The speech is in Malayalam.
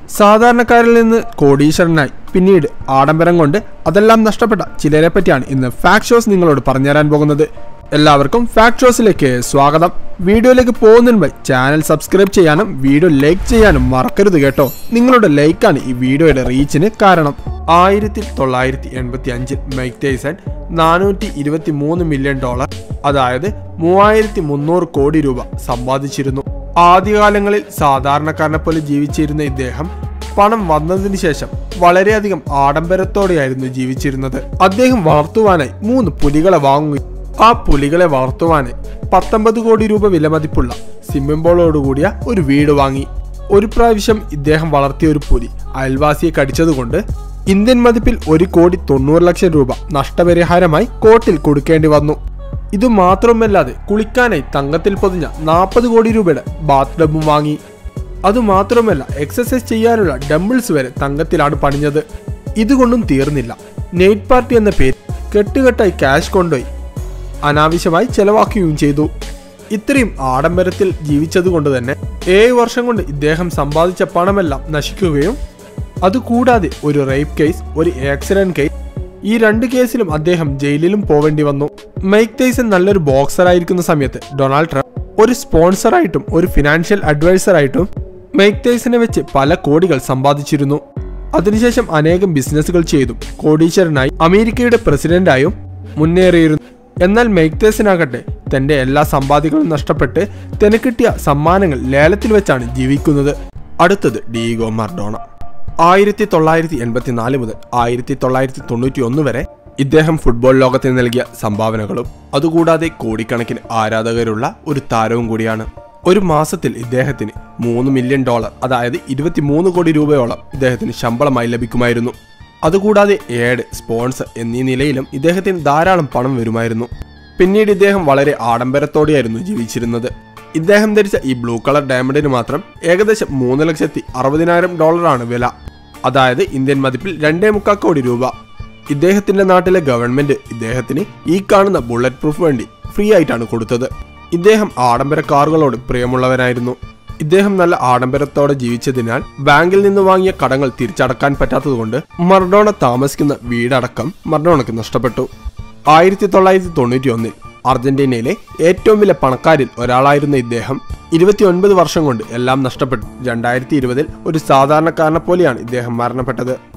സാധാരണക്കാരിൽ നിന്ന് കോടീശ്വരനായി പിന്നീട് ആഡംബരം കൊണ്ട് അതെല്ലാം നഷ്ടപ്പെട്ട ചിലരെ പറ്റിയാണ് ഇന്ന് ഫാക്ട് ഷോസ് നിങ്ങളോട് പറഞ്ഞുതരാൻ പോകുന്നത് എല്ലാവർക്കും ഫാക്ട് ഷോസിലേക്ക് സ്വാഗതം വീഡിയോയിലേക്ക് പോകുന്നതിന് മുമ്പ് ചാനൽ സബ്സ്ക്രൈബ് ചെയ്യാനും വീഡിയോ ലൈക്ക് ചെയ്യാനും മറക്കരുത് കേട്ടോ നിങ്ങളുടെ ലൈക്കാണ് ഈ വീഡിയോയുടെ റീച്ചിന് കാരണം ആയിരത്തി തൊള്ളായിരത്തി എൺപത്തി അഞ്ചിൽ മൈക്ക് ടൈസൺ നാനൂറ്റി ഇരുപത്തി മൂന്ന് മില്യൺ ഡോളർ അതായത് മൂവായിരത്തി മുന്നൂറ് കോടി രൂപ സമ്പാദിച്ചിരുന്നു ആദ്യകാലങ്ങളിൽ സാധാരണക്കാരനെ പോലെ ജീവിച്ചിരുന്ന ഇദ്ദേഹം പണം വന്നതിന് ശേഷം വളരെയധികം ആഡംബരത്തോടെയായിരുന്നു ജീവിച്ചിരുന്നത് അദ്ദേഹം വളർത്തുവാനായി മൂന്ന് പുലികളെ വാങ്ങുകയും ആ പുലികളെ വളർത്തുവാനായി പത്തൊമ്പത് കോടി രൂപ വിലമതിപ്പുള്ള സ്വിമ്മിംഗ് പൂളോടുകൂടിയ ഒരു വീട് വാങ്ങി ഒരു പ്രാവശ്യം ഇദ്ദേഹം വളർത്തിയ ഒരു പുലി അയൽവാസിയെ കടിച്ചതുകൊണ്ട് ഇന്ത്യൻ മതിപ്പിൽ ഒരു കോടി തൊണ്ണൂറ് ലക്ഷം രൂപ നഷ്ടപരിഹാരമായി കോർട്ടിൽ കൊടുക്കേണ്ടി വന്നു ഇത് മാത്രമല്ലാതെ കുളിക്കാനായി തങ്കത്തിൽ പൊതിഞ്ഞ നാൽപ്പത് കോടി രൂപയുടെ ബാത്ത് ടബും വാങ്ങി അതുമാത്രമല്ല എക്സസൈസ് ചെയ്യാനുള്ള ഡംബിൾസ് വരെ തങ്കത്തിലാണ് പണിഞ്ഞത് ഇതുകൊണ്ടും തീർന്നില്ല നൈറ്റ് പാർട്ടി എന്ന പേര് കെട്ടുകെട്ടായി ക്യാഷ് കൊണ്ടുപോയി അനാവശ്യമായി ചെലവാക്കുകയും ചെയ്തു ഇത്രയും ആഡംബരത്തിൽ ജീവിച്ചതുകൊണ്ട് തന്നെ ഏഴ് വർഷം കൊണ്ട് ഇദ്ദേഹം സമ്പാദിച്ച പണമെല്ലാം നശിക്കുകയും അതുകൂടാതെ ഒരു റേപ്പ് കേസ് ഒരു ആക്സിഡന്റ് കേസ് ഈ രണ്ട് കേസിലും അദ്ദേഹം ജയിലിലും പോവേണ്ടി വന്നു മൈക്ക് ടൈസൺ നല്ലൊരു ബോക്സർ ആയിരിക്കുന്ന സമയത്ത് ഡൊണാൾഡ് ട്രംപ് ഒരു സ്പോൺസറായിട്ടും ഒരു ഫിനാൻഷ്യൽ അഡ്വൈസറായിട്ടും മൈക്ക് ടൈസനെ വെച്ച് പല കോടികൾ സമ്പാദിച്ചിരുന്നു അതിനുശേഷം അനേകം ബിസിനസ്സുകൾ ചെയ്തും കോടീശ്വരനായി അമേരിക്കയുടെ പ്രസിഡന്റായും മുന്നേറിയിരുന്നു എന്നാൽ മൈക്ക് ടൈസനാകട്ടെ തന്റെ എല്ലാ സമ്പാദ്യങ്ങളും നഷ്ടപ്പെട്ട് തനിക്കിട്ടിയ സമ്മാനങ്ങൾ ലേലത്തിൽ വെച്ചാണ് ജീവിക്കുന്നത് അടുത്തത് ഡീഗോ മർഡോണ ആയിരത്തി തൊള്ളായിരത്തി എൺപത്തിനാല് മുതൽ ആയിരത്തി തൊള്ളായിരത്തി തൊണ്ണൂറ്റി ഒന്ന് വരെ ഇദ്ദേഹം ഫുട്ബോൾ ലോകത്തിന് നൽകിയ സംഭാവനകളും അതുകൂടാതെ കോടിക്കണക്കിന് ആരാധകരുള്ള ഒരു താരവും കൂടിയാണ് ഒരു മാസത്തിൽ ഇദ്ദേഹത്തിന് മൂന്ന് മില്യൺ ഡോളർ അതായത് ഇരുപത്തിമൂന്ന് കോടി രൂപയോളം ഇദ്ദേഹത്തിന് ശമ്പളമായി ലഭിക്കുമായിരുന്നു അതുകൂടാതെ ഏഡ് സ്പോൺസർ എന്നീ നിലയിലും ഇദ്ദേഹത്തിന് ധാരാളം പണം വരുമായിരുന്നു പിന്നീട് ഇദ്ദേഹം വളരെ ആഡംബരത്തോടെയായിരുന്നു ജീവിച്ചിരുന്നത് ഇദ്ദേഹം ധരിച്ച ഈ ബ്ലൂ കളർ ഡയമണ്ടിന് മാത്രം ഏകദേശം മൂന്ന് ലക്ഷത്തി അറുപതിനായിരം ഡോളറാണ് വില അതായത് ഇന്ത്യൻ മതിപ്പിൽ രണ്ടേ മുക്കാൽ കോടി രൂപ ഇദ്ദേഹത്തിന്റെ നാട്ടിലെ ഗവൺമെന്റ് ഇദ്ദേഹത്തിന് ഈ കാണുന്ന ബുള്ളറ്റ് പ്രൂഫ് വണ്ടി ഫ്രീ ആയിട്ടാണ് കൊടുത്തത് ഇദ്ദേഹം ആഡംബര കാറുകളോട് പ്രിയമുള്ളവനായിരുന്നു ഇദ്ദേഹം നല്ല ആഡംബരത്തോടെ ജീവിച്ചതിനാൽ ബാങ്കിൽ നിന്ന് വാങ്ങിയ കടങ്ങൾ തിരിച്ചടക്കാൻ പറ്റാത്തതുകൊണ്ട് മർഡോണ താമസിക്കുന്ന വീടടക്കം മർഡോണയ്ക്ക് നഷ്ടപ്പെട്ടു ആയിരത്തി തൊള്ളായിരത്തി തൊണ്ണൂറ്റി ഒന്നിൽ അർജന്റീനയിലെ ഏറ്റവും വലിയ പണക്കാരിൽ ഒരാളായിരുന്ന ഇദ്ദേഹം ഇരുപത്തിയൊൻപത് വർഷം കൊണ്ട് എല്ലാം നഷ്ടപ്പെട്ടു രണ്ടായിരത്തി ഇരുപതിൽ ഒരു സാധാരണക്കാരനെ പോലെയാണ് ഇദ്ദേഹം മരണപ്പെട്ടത്